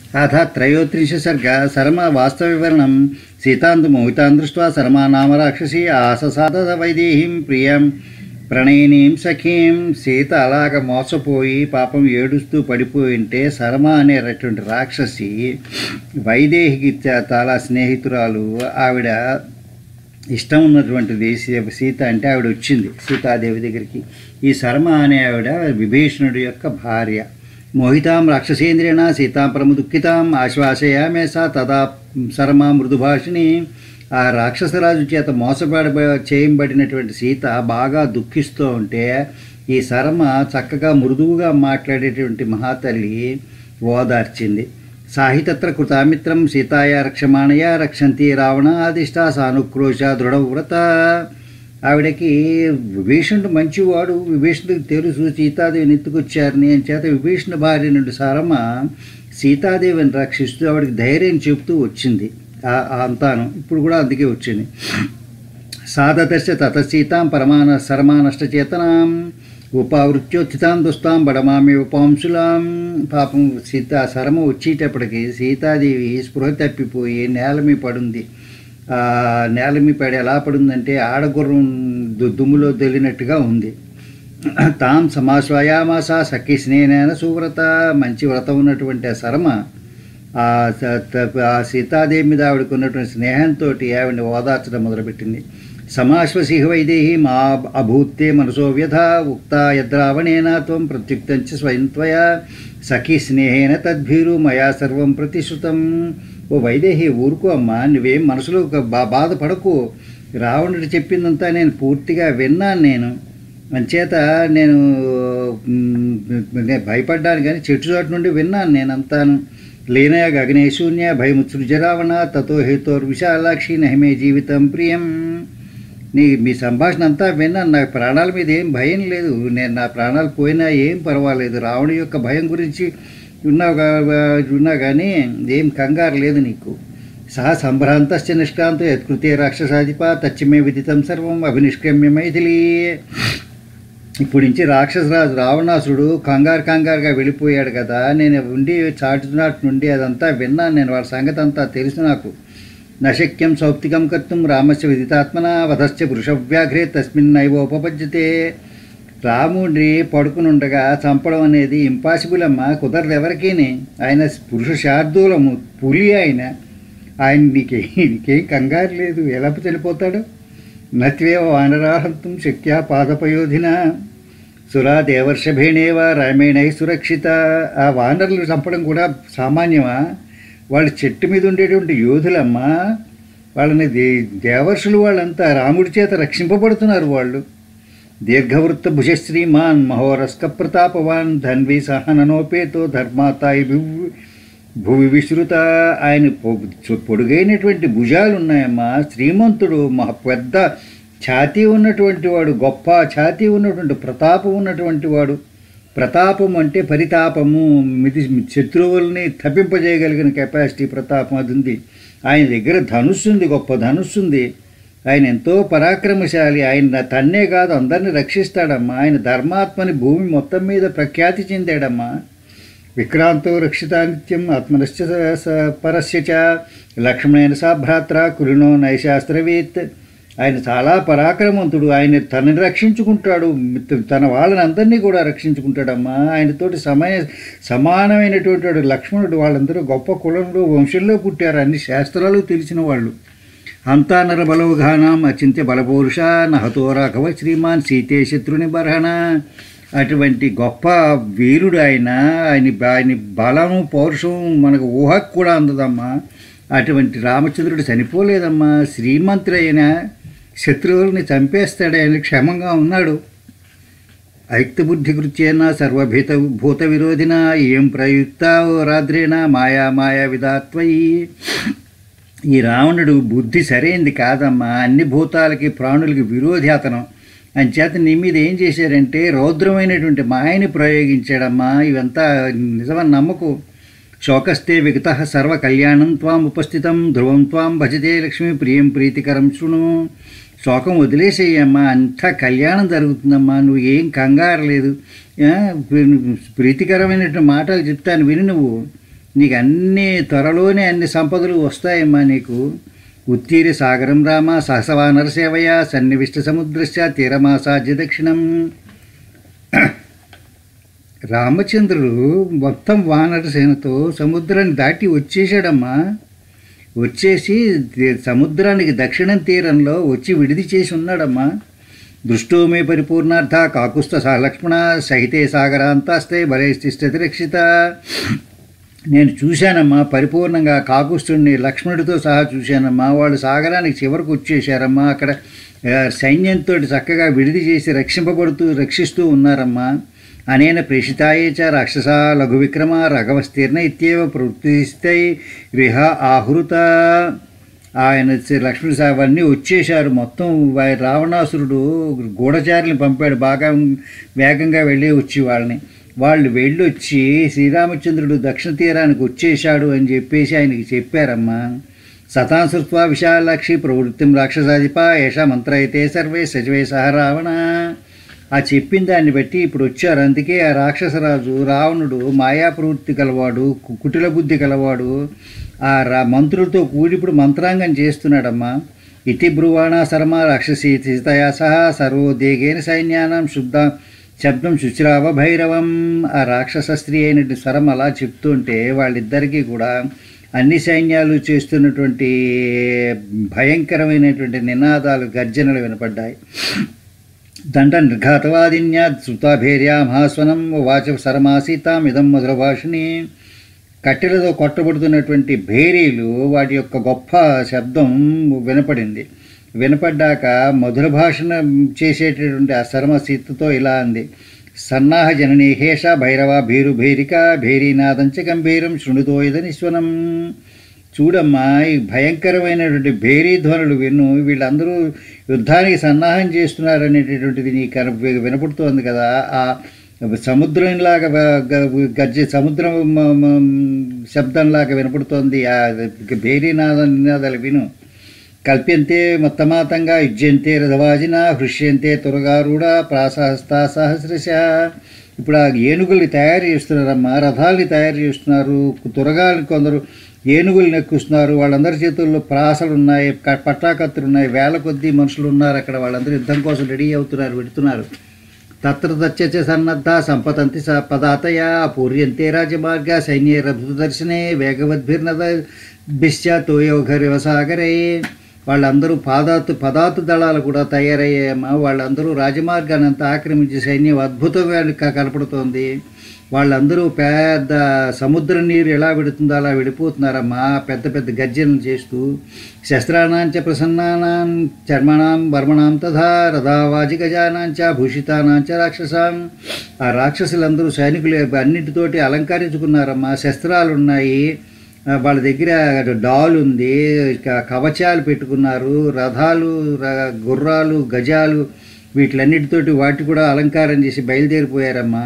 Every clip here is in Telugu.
అథ త్రయోత్రింశ సర్గ శర్మ వాస్తవివరణం సీతాంతు మోహితాం దృష్ట్వా శర్మా నామ రాక్షసి ఆససాద వైదేహీం ప్రియం ప్రణయినీం సఖీం సీత అలాగ మోసపోయి పాపం ఏడుస్తూ పడిపోయింటే శర్మ అనేటటువంటి రాక్షసి వైదేహికి చ- చాలా స్నేహితురాలు ఆవిడ ఇష్టం ఉన్నటువంటిది సీ- సీత అంటే ఆవిడ వచ్చింది సీతాదేవి దగ్గరికి ఈ శర్మ అనే ఆవిడ విభీషణుడి యొక్క భార్య మోహితాం రాక్షసేంద్రేణ సీతాం ప్రముదుఃఖితాం ఆశ్వాసయామే సా తదా శర్మ మృదుభాషిణి ఆ రాక్షసరాజు చేత మోసపడ చేయబడినటువంటి సీత బాగా దుఃఖిస్తూ ఉంటే ఈ శర్మ చక్కగా మృదువుగా మాట్లాడేటువంటి మహాతల్లి ఓదార్చింది సాహితత్ర కృతామిత్రం సీతాయా రక్షమాణయా రక్షంతి రావణ ఆదిష్ట సానుక్రోశ దృఢవ్రత ఆవిడకి విభీషణుడు మంచివాడు విభీషణుడికి తెలుసు సీతాదేవిని ఎత్తుకొచ్చారని అని చేత విభీషణ భార్య నుండి సారమ్మ సీతాదేవిని రక్షిస్తూ ఆవిడకి ధైర్యం చెప్తూ వచ్చింది ఆ- ఆ అంతాను ఇప్పుడు కూడా అందుకే వచ్చింది సాధతస్య తత సీతాం పరమాన సరమానష్టచేతనాం ఉపావృత్యోత్థితాం దుస్తాం బడమామి ఉపాంశులాం పాపం సీత శరమ వచ్చేటప్పటికి సీతాదేవి స్పృహ తప్పిపోయి నేల మీద పడుంది ఆ నేల మీద పడి ఎలా పడుందంటే ఆడగుర్రం దు- దుమ్ములో దొల్లినట్టుగా ఉంది తాం సమాశ్వయామాస సఖి స్నేహన సువ్రత మంచి వ్రతం ఉన్నటువంటి ఆ శర్మ ఆ స- త- ఆ సీతాదేవి మీద ఆవిడకు ఉన్నటువంటి స్నేహంతో ఆవిడని ఓదార్చడం మొదలుపెట్టింది సమాశ్వసిహ వైదేహి మా అభూతే మనసో వ్యథ ఉక్త యద్రావణేన త్వం ప్రత్యుక్తం చ స్వయం త్వయా సఖి స్నేహేన తద్భీరు మయా సర్వం ప్రతిశ్రుతం ఓ వైదేహి ఊరుకో అమ్మా నువ్వేం మనసులో ఒక బా బాధపడకు రావణుడు చెప్పిందంతా నేను పూర్తిగా విన్నాను నేను అంచేత నేను మ్, నేను భయపడ్డాను కానీ చెట్టు చోటు నుండి విన్నాను నేను అంతాను లీనయ గగనేశూన్య భయముత్సృజరావణ తతో హేతోర్ విశాలాక్షి నహిమే జీవితం ప్రియం నీ మీ సంభాషణ అంతా విన్నాను నాకు ప్రాణాల మీద ఏం భయం లేదు నేను నా ప్రాణాలు పోయినా ఏం పర్వాలేదు రావణి యొక్క భయం గురించి ఉన్నావు గా- ఉన్నా కానీ ఏం కంగారు లేదు నీకు సహ సంభ్రాంతశ్చ నిష్క్రాంత యత్కృతే రాక్షసాధిప తచ్చిమే విదితం సర్వం అభినిష్క్రమ్య మైథిలీ ఇప్పుడు నుంచి రాక్షసరాజు రావణాసుడు కంగారు కంగారుగా వెళ్ళిపోయాడు కదా నేను ఉండి చాటునాటి నుండి అదంతా విన్నాను నేను వాడి సంగతి అంతా తెలుసు నాకు నశక్యం సౌప్తికం కర్తుం రామస్య విదితాత్మన వధశ్చ పురుషవ్యాఘ్రే తస్మిన్నైవోపపద్యతే రాముడిని పడుకుని ఉండగా చంపడం అనేది ఇంపాసిబుల్ అమ్మ కుదరదు ఎవరికీని ఆయన పురుష శార్దూలము పులి ఆయన ఆయన నీకే నీకేం కంగారు లేదు ఎలా చనిపోతాడు నత్వేవ వానరాహంతం శక్యా పాదపయోధిన సురా దేవర్షభేణేవ రామేణై సురక్షిత ఆ వానరులు చంపడం కూడా సామాన్యమా వాళ్ళు చెట్టు మీద ఉండేటువంటి యోధులమ్మా వాళ్ళని దే దేవర్షులు వాళ్ళంతా రాముడి చేత రక్షింపబడుతున్నారు వాళ్ళు దీర్ఘవృత్త భుజశ్రీమాన్ మహోరస్క ప్రతాపవాన్ ధన్వి సహననోపేతో ధర్మాతాయి భువి భువి విశ్రుత ఆయన పొ- చు- పొడుగైనటువంటి భుజాలు ఉన్నాయమ్మా శ్రీమంతుడు మహా పెద్ద ఛాతీ ఉన్నటువంటి వాడు గొప్ప ఛాతీ ఉన్నటువంటి ప్రతాపం ఉన్నటువంటి వాడు ప్రతాపం అంటే పరితాపము మిది శత్రువుల్ని తప్పింపజేయగలిగిన కెపాసిటీ ప్రతాపం అది ఉంది ఆయన దగ్గర ధనుస్సు ఉంది గొప్ప ధనుస్సు ఉంది ఆయన ఎంతో పరాక్రమశాలి ఆయన తన్నే కాదు అందరిని రక్షిస్తాడమ్మా ఆయన ధర్మాత్మని భూమి మొత్తం మీద ప్రఖ్యాతి చెందాడమ్మా విక్రాంతో రక్షితానిత్యం ఆత్మనశ్చ స- స- పరస్య చ లక్ష్మణేన సా భ్రాత్ర కులినో నైశాస్త్రవేత్ ఆయన చాలా పరాక్రమవంతుడు ఆయన తనని రక్షించుకుంటాడు మిత్ర- తన వాళ్ళని అందరినీ కూడా రక్షించుకుంటాడమ్మా ఆయనతోటి సమయ సమానమైనటువంటి వాడు లక్ష్మణుడు వాళ్ళందరూ గొప్ప కులంలో వంశంలో పుట్టారు అన్ని శాస్త్రాలు తెలిసిన వాళ్ళు అంతా నరబలవఘానం అచింత్య బలపౌరుష నహతో రాఘవ శ్రీమాన్ సీతే శత్రుని బర్హణ అటువంటి గొప్ప వీరుడు ఆయన ఆయన ఆయన బలము పౌరుషం మనకు ఊహకు కూడా అందదమ్మా అటువంటి రామచంద్రుడు చనిపోలేదమ్మా శ్రీమంతుడైన శత్రువుల్ని చంపేస్తాడు ఆయన క్షేమంగా ఉన్నాడు ఐక్తబుద్ధి కృత్యేన సర్వభీత భూత విరోధిన ఏం ప్రయుక్త రాద్రేణ మాయా మాయా విధాత్వయి ఈ రావణుడు బుద్ధి సరైంది కాదమ్మా అన్ని భూతాలకి ప్రాణులకి విరోధి అతను అంచేత నీ మీద ఏం చేశారంటే రౌద్రమైనటువంటి మాయని ప్రయోగించాడమ్మా ఇవంతా నిజమని నమ్మకు శోకస్తే విగత సర్వ కళ్యాణం త్వాం ఉపస్థితం ధ్రువం త్వాం భజతే లక్ష్మి ప్రియం ప్రీతికరం శృణు శోకం వదిలేసేయమ్మా అంతా కళ్యాణం జరుగుతుందమ్మా నువ్వు ఏం కంగారు లేదు ఆ, ప్రీతికరమైనటువంటి మాటలు చెప్తాను విని నువ్వు నీకు అన్ని త్వరలోనే అన్ని సంపదలు వస్తాయమ్మా నీకు ఉత్తీరి సాగరం రామ సహసవానర సేవయ సన్నివిష్ట సముద్రస్య తీరమాసాధ్య దక్షిణం రామచంద్రుడు మొత్తం వానర సేనతో సముద్రాన్ని దాటి వచ్చేసాడమ్మా వచ్చేసి ది- సముద్రానికి దక్షిణం తీరంలో వచ్చి విడిది చేసి ఉన్నాడమ్మా దృష్టో మే పరిపూర్ణార్థ కాకుస్థ సహలక్ష్మణ సహితే సాగరాంతాస్తే బలైస్థిష్టతి రక్షిత నేను చూశానమ్మా పరిపూర్ణంగా కాకుస్తుడిని లక్ష్మణుడితో సహా చూశానమ్మా వాళ్ళు సాగరానికి చివరకు వచ్చేసారమ్మా అక్కడ ఆ, సైన్యంతో చక్కగా విడిది చేసి రక్షింపబడుతూ రక్షిస్తూ ఉన్నారమ్మా అనేన ప్రేషితాయే చ రాక్షస లఘు విక్రమ రఘవస్తీర్ణ ఇత్యేవ ప్రవృత్తిస్తై రిహ ఆహృత ఆయన శ్రీ లక్ష్మణ సాహబ్ అవన్నీ వచ్చేశారు మొత్తం వా- రావణాసురుడు గూఢచారిని పంపాడు బాగా వేగంగా వెళ్ళి వచ్చి వాళ్ళని వాళ్ళు వెళ్ళొచ్చి శ్రీరామచంద్రుడు దక్షిణ తీరానికి వచ్చేశాడు అని చెప్పేసి ఆయనకి చెప్పారమ్మా సతాంశృత్వా విశాలాక్షి ప్రవృత్తిం రాక్షసాధిప ఏషా మంత్ర అయితే సర్వే సజవే సహ రావణ ఆ చెప్పిన దాన్ని బట్టి ఇప్పుడు వచ్చారు అందుకే ఆ రాక్షసరాజు రావణుడు మాయా ప్రవృత్తి గలవాడు కు- కుటిల బుద్ధి గలవాడు ఆ రా మంత్రులతో కూడి ఇప్పుడు మంత్రాంగం చేస్తున్నాడమ్మా ఇతి బ్రువాణ శర్మ రాక్షసీ సీతయా సహా సర్వోద్వేగేన సైన్యానం శుద్ధ శబ్దం శుచిరావ భైరవం ఆ రాక్షస స్త్రీ అయినటువంటి స్వరం అలా చెప్తుంటే వాళ్ళిద్దరికీ కూడా అన్ని సైన్యాలు చేస్తున్నటువంటి భయంకరమైనటువంటి నినాదాలు గర్జనలు వినపడ్డాయి దండ నిర్ఘాతవాదిన్యా శృతాభేర్యా మహాస్వనం వాచ సరమాసీతామిదం మధుర భాషిణి కట్టెలతో కొట్టబడుతున్నటువంటి భేరీలు వాటి యొక్క గొప్ప శబ్దం వినపడింది వినపడ్డాక మధుర భాషణ చేసేటటువంటి ఆ శర్మ సీతతో ఇలా అంది సన్నాహ జననీ హేష భైరవ భీరు భేరిక భేరీనాదంచ గంభీరం శృణుతో ఇదనిశ్వనం చూడమ్మా ఈ భయంకరమైనటువంటి భేరీ ధ్వనులు విను వీళ్ళందరూ యుద్ధానికి సన్నాహం చేస్తున్నారు అనేటటువంటిది నీకు కన వినపడుతోంది కదా ఆ సముద్రంలాగా వ- గ- గర్జి సముద్రం మ- మ- శబ్దంలాగా వినపడుతోంది ఆ భేరీనాద నినాదాలు విను కల్ప్యంతే మత్తమాతంగా యుజ్యంతే రథవాజిన హృష్యంతే తురగారుడ ప్రాసహస్త సహస్రశ ఇప్పుడు ఆ ఏనుగుల్ని తయారు చేస్తున్నారమ్మా రథాల్ని తయారు చేస్తున్నారు తురగాల్ని కొందరు ఏనుగులు నెక్కుస్తున్నారు వాళ్ళందరి చేతుల్లో ప్రాసలు ఉన్నాయి క- పట్టాకత్తులు ఉన్నాయి వేల కొద్దీ మనుషులు ఉన్నారు అక్కడ వాళ్ళందరూ యుద్ధం కోసం రెడీ అవుతున్నారు పెడుతున్నారు తత్ర తచ్చ సన్నద్ధ సంపతంతి స పదాతయ పూర్యంతే రాజమార్గ సైన్య రథదర్శనే వేగవద్భిర్నద బిశ్చ తోయోఘరివసాగరే వాళ్ళందరూ పాదాతు పదాతు దళాలు కూడా తయారయ్యాయమ్మా వాళ్ళందరూ రాజమార్గాన్ని అంతా ఆక్రమించి సైన్యం అద్భుతంగా క- కనపడుతోంది వాళ్ళందరూ పెద్ద సముద్ర నీరు ఎలా విడుతుందో అలా విడిపోతున్నారమ్మా పెద్ద పెద్ద గర్జనలు చేస్తూ శస్త్రానాంచ ప్రసన్నానాం చర్మణాం వర్మణాం తథా రథావాజి గజానాంచ భూషితానాంచ రాక్షసాం ఆ రాక్షసులందరూ సైనికులు అన్నిటితోటి అలంకరించుకున్నారమ్మా శస్త్రాలు ఉన్నాయి ఆ, వాళ్ళ దగ్గర డాల్ ఉంది క- కవచాలు పెట్టుకున్నారు రథాలు ర- గుర్రాలు గజాలు వీటిలన్నిటితోటి వాటి కూడా అలంకారం చేసి బయలుదేరిపోయారమ్మా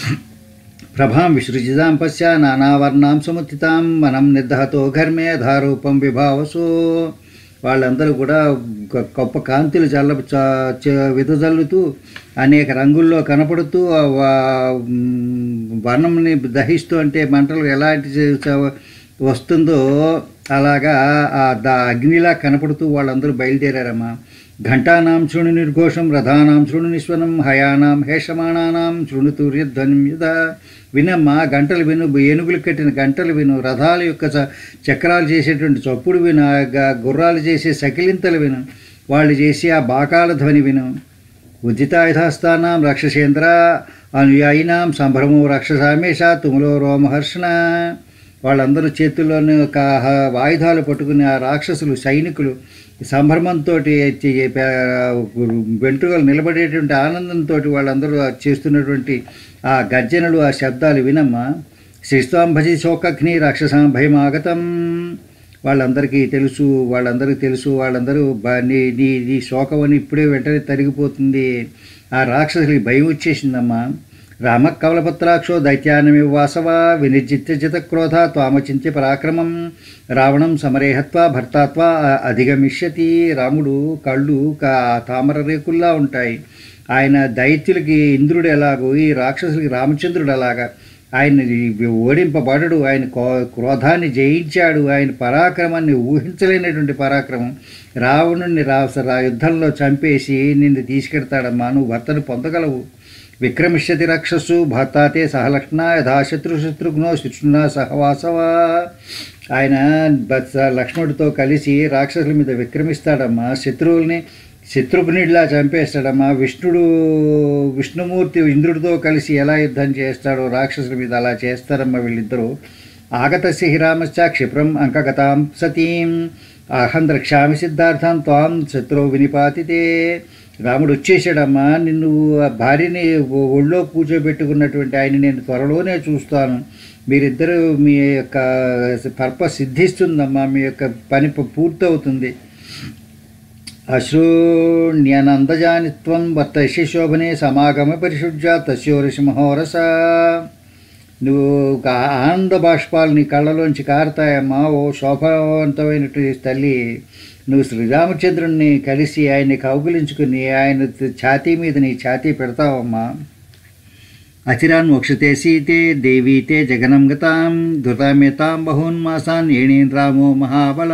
ప్రభాం విసృజితాం పశ్చ నానావర్ణాం సముత్థితాం మనం నిర్దహతో ఘర్మే ధారూపం విభావసో వాళ్ళందరూ కూడా గొ- గొప్ప కాంతులు చల్ల చ- చ- విదజల్లుతూ అనేక రంగుల్లో కనపడుతూ ఆ వా- మ్, వర్ణంని దహిస్తూ అంటే మంటలు ఎలాంటి చ- చ- వస్తుందో అలాగా ఆ ద అగ్నిలా కనపడుతూ వాళ్ళందరూ బయలుదేరారమ్మా ఘంటానాం శృణు నిర్ఘోషం రథానాం శృణు నిశ్వనం హయానాం హేషమాణానాం శృణు తూర్యధ్వనిం యథా వినమ్మా గంటలు విను ఏనుగులు కట్టిన గంటలు విను రథాల యొక్క చ- చక్రాలు చేసేటువంటి చప్పుడు విను ఆ గ- గుర్రాలు చేసే సకిలింతలు విను వాళ్ళు చేసే ఆ బాకాల ధ్వని విను ఉదితాయుధాస్థానాం రాక్షసేంద్ర అనుయాయినాం సంభ్రమో రాక్షసామేష తుములో రోమహర్షణ వాళ్ళందరూ చేతుల్లోనే ఒక హ- ఆయుధాలు పట్టుకుని ఆ రాక్షసులు సైనికులు సంభ్రమంతో వెంట్రుకలు నిలబడేటువంటి ఆనందంతో వాళ్ళందరూ ఆ చేస్తున్నటువంటి ఆ గర్జనలు ఆ శబ్దాలు వినమ్మా శ్రీస్వాం భజి శోకగ్ని రాక్షసాం భయమాగతం వాళ్ళందరికీ తెలుసు వాళ్ళందరికీ తెలుసు వాళ్ళందరూ బ- నీ నీ నీ శోకమని ఇప్పుడే వెంటనే తరిగిపోతుంది ఆ రాక్షసులకి భయం వచ్చేసిందమ్మా రామ కవలపత్రాక్షో దైత్యానమివ వాసవ వినిర్జిత్య చితక్రోధ త్వామచింత్య పరాక్రమం రావణం సమరేహత్వ భర్తాత్వ అ- అధిగమిష్యతి రాముడు కళ్ళు కా తామర రేకుల్లా ఉంటాయి ఆయన దైత్యులకి ఇంద్రుడు ఎలాగో ఈ రాక్షసులకి రామచంద్రుడు అలాగా ఆయన ఓడింపబడడు ఆయన కో- క్రోధాన్ని జయించాడు ఆయన పరాక్రమాన్ని ఊహించలేనటువంటి పరాక్రమం రావణుణ్ణి రా రా- యుద్ధంలో చంపేసి నిన్ను తీసుకెడతాడమ్మా నువ్వు భర్తను పొందగలవు విక్రమిష్యతి రక్షస్సు భర్తాతే సహలక్ష్ణ యథా శత్రు శత్రుఘ్నో శిష్ణున సహవాసవ ఆయన బత్స- లక్ష్మణుడితో కలిసి రాక్షసుల మీద విక్రమిస్తాడమ్మా శత్రువుల్ని శత్రుఘ్నుడిలా చంపేస్తాడమ్మా విష్ణుడు విష్ణుమూర్తి ఇంద్రుడితో కలిసి ఎలా యుద్ధం చేస్తాడో రాక్షసుల మీద అలా చేస్తారమ్మా వీళ్ళిద్దరూ ఆగతస్య హిరామశ్చ క్షిప్రం అంకగతాం సతీం అహం ద్రక్ష్యామి సిద్ధార్థం త్వాం శత్రు వినిపాతితే రాముడు వచ్చేసాడమ్మా నిన్ను ఆ భార్యని ఒ- ఒళ్ళో కూర్చోబెట్టుకున్నటువంటి ఆయన నేను త్వరలోనే చూస్తాను మీరిద్దరూ మీ యొక్క పర్పస్ సిద్ధిస్తుందమ్మా మీ యొక్క పని ప- పూర్తవుతుంది అశ్రూణ్యనందజానిత్వం వర్తయసి శోభనే సమాగమ పరిశుద్ధ తస్యోరసి మహోరస నువ్వు ఒక ఆనంద బాష్పాలు నీ కళ్ళలోంచి కారుతాయమ్మా ఓ శోభవంతమైనటువంటి తల్లి నువ్వు శ్రీరామచంద్రుణ్ణి కలిసి ఆయన్ని కౌగులించుకుని ఆయన ఛాతీ మీద నీ ఛాతీ పెడతావమ్మా అచిరాన్ మోక్షతే సీతే దేవీతే జగనం గతాం ధృతామేతాం బహూన్మాసాన్ ఏణీన్ రామో మహాబల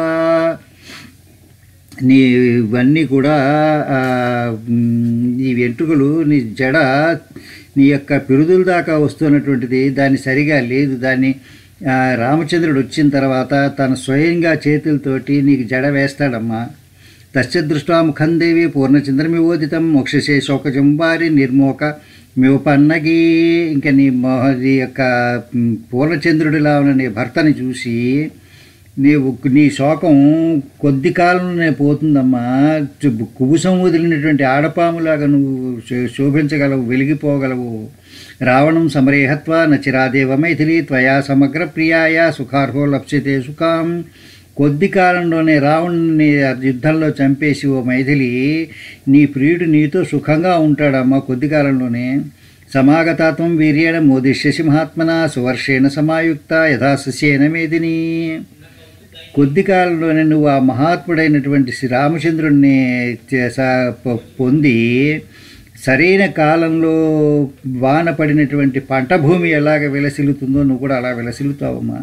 నీ ఇవన్నీ కూడా ఆ, మ్, నీ వెంట్రుకలు నీ జడ నీ యొక్క పిరుదుల దాకా వస్తున్నటువంటిది దాన్ని సరిగా లేదు దాన్ని ఆ, రామచంద్రుడు వచ్చిన తర్వాత తన స్వయంగా చేతులతోటి నీకు జడ వేస్తాడమ్మా తస్య దృష్టా ముఖం దేవి పూర్ణచంద్రమివోదితం మోక్షసే శోకజంబారి నిర్మోక మివపన్నగి ఇంకా నీ మోహ నీ యొక్క మ్, పూర్ణచంద్రుడిలా ఉన్న నీ భర్తని చూసి నీవు నీ శోకం కొద్ది కాలంలోనే పోతుందమ్మా చు- కుబుసం వదిలినటువంటి ఆడపాములాగా నువ్వు శో- శోభించగలవు వెలిగిపోగలవు రావణం సమరేహత్వ నచిరాదేవ మైథిలి త్వయా సమగ్ర ప్రియాయ సుఖార్హో లప్స్యతే సుఖాం కొద్ది కాలంలోనే రావణుని యుద్ధంలో చంపేసి ఓ మైథిలి నీ ప్రియుడు నీతో సుఖంగా ఉంటాడమ్మా కొద్ది కాలంలోనే సమాగతాత్వం వీర్యేణ మోదిష్యసి మహాత్మన సువర్షేణ సమాయుక్త యథాశస్యేన మేదిని కొద్ది కాలంలోనే నువ్వు ఆ మహాత్ముడైనటువంటి శ్రీ రామచంద్రుణ్ణి చేసా పొ- పొంది సరైన కాలంలో వాన పడినటువంటి పంట భూమి ఎలాగ విలసిల్లుతుందో నువ్వు కూడా అలా విలసిల్లుతావమ్మా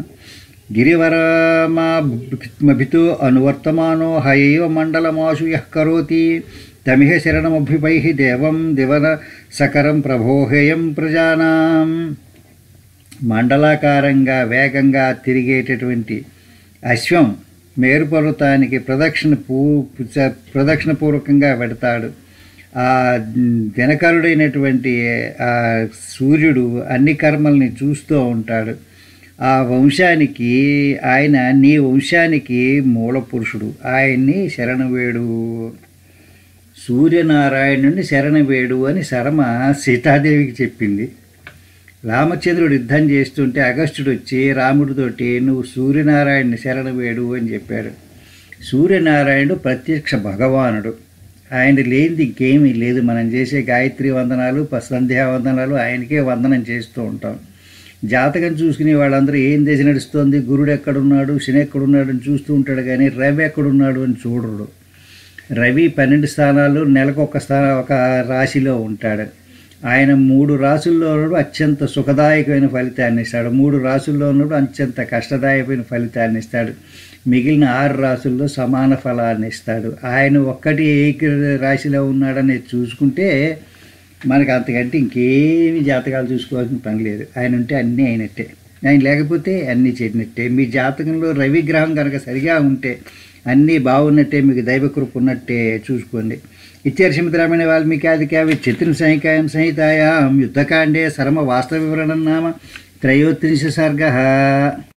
గిరివరమాభితో అనువర్తమానో హయైవ మండలమాశు యః కరోతి తమిహ శరణమభ్యుపై దేవం దివన సకరం ప్రభోహేయం ప్రజానాం మండలాకారంగా వేగంగా తిరిగేటటువంటి అశ్వం మేరు పర్వతానికి ప్రదక్షిణ పూ చ- ప్రదక్షిణ పూర్వకంగా పెడతాడు ఆ దినకరుడైనటువంటి ఆ సూర్యుడు అన్ని కర్మల్ని చూస్తూ ఉంటాడు ఆ వంశానికి ఆయన నీ వంశానికి మూల పురుషుడు ఆయన్ని శరణవేడు సూర్యనారాయణుని శరణవేడు అని శరమ సీతాదేవికి చెప్పింది రామచంద్రుడు యుద్ధం చేస్తుంటే అగస్త్యుడు వచ్చి రాముడితోటి నువ్వు సూర్యనారాయణని శరణవేడు అని చెప్పాడు సూర్యనారాయణుడు ప్రత్యక్ష భగవానుడు ఆయన లేనిది ఇంకేమీ లేదు మనం చేసే గాయత్రి వందనాలు ప- సంధ్యా వందనాలు ఆయనకే వందనం చేస్తూ ఉంటాం జాతకం చూసుకునే వాళ్ళందరూ ఏం దేశం నడుస్తోంది గురుడు ఎక్కడున్నాడు శని ఎక్కడున్నాడు అని చూస్తూ ఉంటాడు కానీ రవి ఎక్కడున్నాడు అని చూడరు రవి పన్నెండు స్థానాలు నెలకు ఒక స్థా ఒక రాశిలో ఉంటాడు ఆయన మూడు రాసుల్లో ఉన్నప్పుడు అత్యంత సుఖదాయకమైన ఫలితాన్ని ఇస్తాడు మూడు రాసుల్లో ఉన్నప్పుడు అత్యంత కష్టదాయకమైన ఫలితాన్ని ఇస్తాడు మిగిలిన ఆరు రాసుల్లో సమాన ఫలాన్ని ఇస్తాడు ఆయన ఒక్కటి ఏక రాశిలో ఉన్నాడనేది చూసుకుంటే మనకు అంతకంటే ఇంకేమి జాతకాలు చూసుకోవాల్సిన పని లేదు ఆయన ఉంటే అన్నీ అయినట్టే ఆయన లేకపోతే అన్నీ చేరినట్టే మీ జాతకంలో రవి గ్రహం కనుక సరిగా ఉంటే అన్నీ బాగున్నట్టే మీకు దైవకృప ఉన్నట్టే చూసుకోండి ఇత్యర్షమిత్రామైన వాల్మీకి ఆది కావ్య చతుర్ సంహికాయం సంహితాయాం యుద్ధకాండే సరమ వాస్తవ వివరణం నామ త్రయోత్రింశ సర్గ